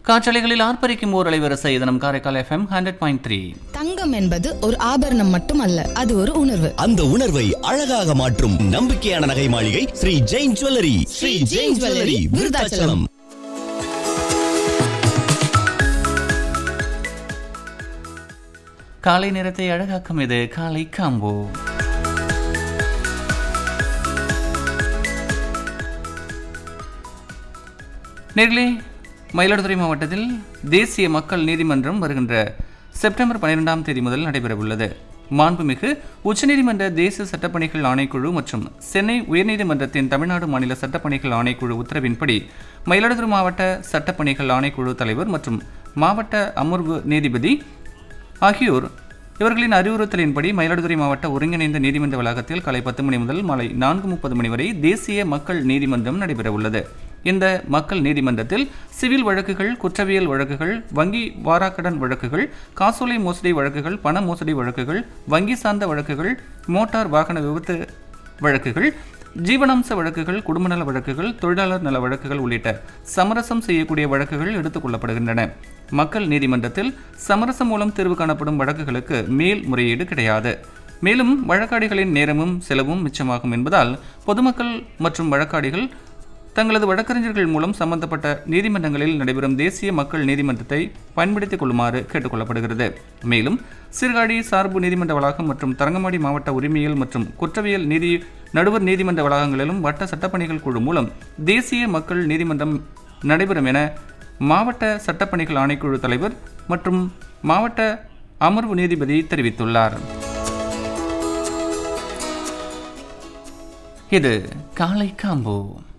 காற்றலைகளில் ஆர்ப்பரிக்கும் ஓர் அலைவரிசை இதனம் Karaikal FM hundred point three தங்கம் என்பது ஒரு ஆபரணம் மட்டுமல்ல அது ஒரு உணர்வு அந்த உணர்வை அழகாக மாற்றும் நம்பிக்கையான நகை மாளிகை ஸ்ரீ ஜெயின் ஜுவல்லரி ஸ்ரீ ஜெயின் ஜுவல்லரி விருதாச்சலம் காலை நேரத்தை அழகாக்கும் இது காலை காம்போ நேர்களே மயிலாடுதுறை மாவட்டத்தில் தேசிய மக்கள் நீதிமன்றம் வருகின்ற செப்டம்பர் பன்னிரெண்டாம் தேதி முதல் நடைபெறவுள்ளது மாண்புமிகு உச்சநீதிமன்ற தேசிய சட்டப்பணிகள் ஆணைக்குழு மற்றும் சென்னை உயர்நீதிமன்றத்தின் தமிழ்நாடு மாநில சட்டப்பணிகள் ஆணைக்குழு உத்தரவின்படி மயிலாடுதுறை மாவட்ட சட்டப்பணிகள் ஆணைக்குழு தலைவர் மற்றும் மாவட்ட அமர்வு நீதிபதி ஆகியோர் இவர்களின் அறிவுறுத்தலின்படி மயிலாடுதுறை மாவட்ட ஒருங்கிணைந்த நீதிமன்ற வளாகத்தில் காலை பத்து மணி முதல் மாலை நான்கு முப்பது மணி வரை தேசிய மக்கள் நீதிமன்றம் நடைபெறவுள்ளது இந்த மக்கள் நீதிமன்றத்தில் சிவில் வழக்குகள் குற்றவியல் வழக்குகள் வங்கி வாராக்கடன் வழக்குகள் காசோலை மோசடி வழக்குகள் பண மோசடி வழக்குகள் வங்கி சார்ந்த வழக்குகள் மோட்டார் வாகன விபத்து வழக்குகள் ஜீவனாம்ச வழக்குகள் குடும்ப நல வழக்குகள் தொழிலாளர் நல வழக்குகள் உள்ளிட்ட சமரசம் செய்யக்கூடிய வழக்குகள் எடுத்துக் கொள்ளப்படுகின்றன மக்கள் நீதிமன்றத்தில் சமரசம் மூலம் தீர்வு காணப்படும் வழக்குகளுக்கு மேல் முறையீடு கிடையாது மேலும் வழக்காடிகளின் நேரமும் செலவும் மிச்சமாகும் என்பதால் பொதுமக்கள் மற்றும் வழக்காடிகள் தங்களது வழக்கறிஞர்கள் மூலம் சம்பந்தப்பட்ட நீதிமன்றங்களில் நடைபெறும் தேசிய மக்கள் நீதிமன்றத்தை பயன்படுத்திக் கொள்ளுமாறு கேட்டுக்கொள்ளப்படுகிறது மேலும் சீர்காழி சார்பு நீதிமன்ற வளாகம் மற்றும் தரங்கம்பாடி மாவட்ட உரிமையியல் மற்றும் குற்றவியல் நீதி நடுவர் நீதிமன்ற வளாகங்களிலும் வட்ட சட்டப்பணிகள் குழு மூலம் தேசிய மக்கள் நீதிமன்றம் நடைபெறும் என மாவட்ட சட்டப்பணிகள் ஆணைக்குழு தலைவர் மற்றும் மாவட்ட அமர்வு நீதிபதி தெரிவித்துள்ளார் இது காலை காம்போ